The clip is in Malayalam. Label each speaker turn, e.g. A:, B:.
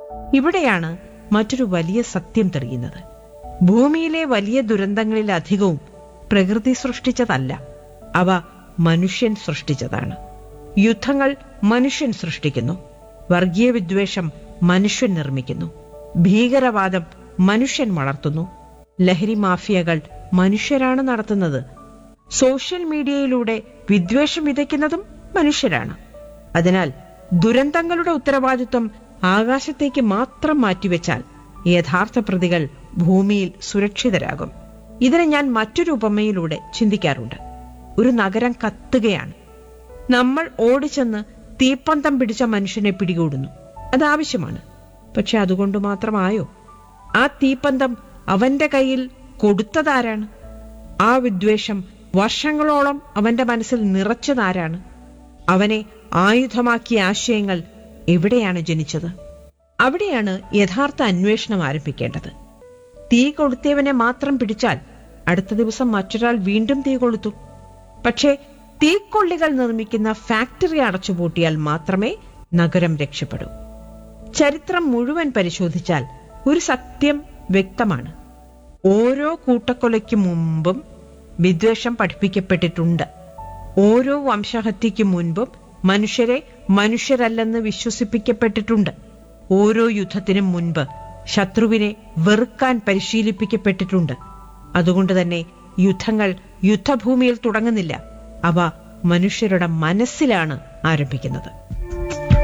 A: ഇവിടെയാണ് മറ്റൊരു വലിയ സത്യം തെളിയുന്നത് ഭൂമിയിലെ വലിയ ദുരന്തങ്ങളിലധികവും പ്രകൃതി സൃഷ്ടിച്ചതല്ല അവ മനുഷ്യൻ സൃഷ്ടിച്ചതാണ് യുദ്ധങ്ങൾ മനുഷ്യൻ സൃഷ്ടിക്കുന്നു വർഗീയ വിദ്വേഷം മനുഷ്യൻ നിർമ്മിക്കുന്നു ഭീകരവാദം മനുഷ്യൻ വളർത്തുന്നു ലഹരി മാഫിയകൾ മനുഷ്യരാണ് നടത്തുന്നത് സോഷ്യൽ മീഡിയയിലൂടെ വിദ്വേഷം വിതയ്ക്കുന്നതും മനുഷ്യരാണ് അതിനാൽ ദുരന്തങ്ങളുടെ ഉത്തരവാദിത്വം ആകാശത്തേക്ക് മാത്രം മാറ്റിവെച്ചാൽ യഥാർത്ഥ പ്രതികൾ ഭൂമിയിൽ സുരക്ഷിതരാകും ഇതിനെ ഞാൻ മറ്റൊരു ഉപമയിലൂടെ ചിന്തിക്കാറുണ്ട് ഒരു നഗരം കത്തുകയാണ് നമ്മൾ ഓടിച്ചെന്ന് തീപ്പന്തം പിടിച്ച മനുഷ്യനെ പിടികൂടുന്നു അത് ആവശ്യമാണ് പക്ഷെ അതുകൊണ്ട് മാത്രമായോ ആ തീപ്പന്തം അവന്റെ കയ്യിൽ കൊടുത്തതാരാണ് ആ വിദ്വേഷം വർഷങ്ങളോളം അവന്റെ മനസ്സിൽ നിറച്ചതാരാണ് അവനെ ആയുധമാക്കിയ ആശയങ്ങൾ എവിടെയാണ് ജനിച്ചത് അവിടെയാണ് യഥാർത്ഥ അന്വേഷണം ആരംഭിക്കേണ്ടത് തീ കൊളുത്തിയവനെ മാത്രം പിടിച്ചാൽ അടുത്ത ദിവസം മറ്റൊരാൾ വീണ്ടും തീ കൊളുത്തും പക്ഷേ തീക്കൊള്ളികൾ നിർമ്മിക്കുന്ന ഫാക്ടറി അടച്ചുപൂട്ടിയാൽ മാത്രമേ നഗരം രക്ഷപ്പെടൂ ചരിത്രം മുഴുവൻ പരിശോധിച്ചാൽ ഒരു സത്യം വ്യക്തമാണ് ഓരോ കൂട്ടക്കൊലയ്ക്ക് മുമ്പും വിദ്വേഷം പഠിപ്പിക്കപ്പെട്ടിട്ടുണ്ട് ഓരോ വംശഹത്യയ്ക്ക് മുൻപും മനുഷ്യരെ മനുഷ്യരല്ലെന്ന് വിശ്വസിപ്പിക്കപ്പെട്ടിട്ടുണ്ട് ഓരോ യുദ്ധത്തിനും മുൻപ് ശത്രുവിനെ വെറുക്കാൻ പരിശീലിപ്പിക്കപ്പെട്ടിട്ടുണ്ട് അതുകൊണ്ട് തന്നെ യുദ്ധങ്ങൾ യുദ്ധഭൂമിയിൽ തുടങ്ങുന്നില്ല അവ മനുഷ്യരുടെ മനസ്സിലാണ് ആരംഭിക്കുന്നത്